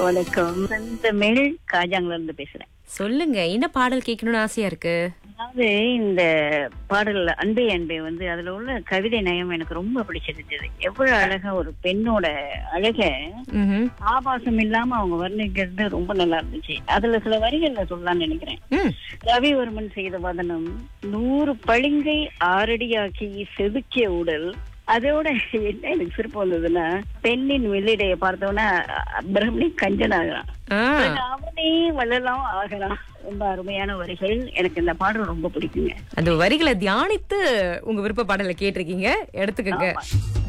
வணக்கம் செந்தமிழ் காஜாங்ல இருந்து பேசுறேன் சொல்லுங்க என்ன பாடல் கேட்கணும்னு ஆசையா இருக்கு அதாவது இந்த பாடல்ல அன்பே அன்பே வந்து அதுல உள்ள கவிதை நயம் எனக்கு ரொம்ப பிடிச்சிருந்தது எவ்வளவு அழகா ஒரு பெண்ணோட அழக ம்ஹும். ஆபாசம் இல்லாம அவங்க வர்ணிக்கிறது ரொம்ப நல்லா இருந்துச்சு அதுல சில வரிகள்ல சொல்லலாம்னு நினைக்கிறேன் ம். ரவிவர்மன் செய்த வதனம் நூறு பளிங்கை ஆரடியாக்கி செதுக்கிய உடல் அதோட என்ன எனக்கு சிறப்பு வந்ததுன்னா பெண்ணின் வெள்ளிடைய பார்த்தோன்னா பிரம்மணி கஞ்சன் ஆகிறான் ஆ, அவனே வள்ளலாம் ஆகலாம் ரொம்ப அருமையான வரிகள் எனக்கு இந்த பாடல் ரொம்ப பிடிக்குங்க அந்த வரிகளை தியானித்து உங்க விருப்ப பாடலை கேட்டிருக்கீங்க எடுத்துக்கங்க ஆமா.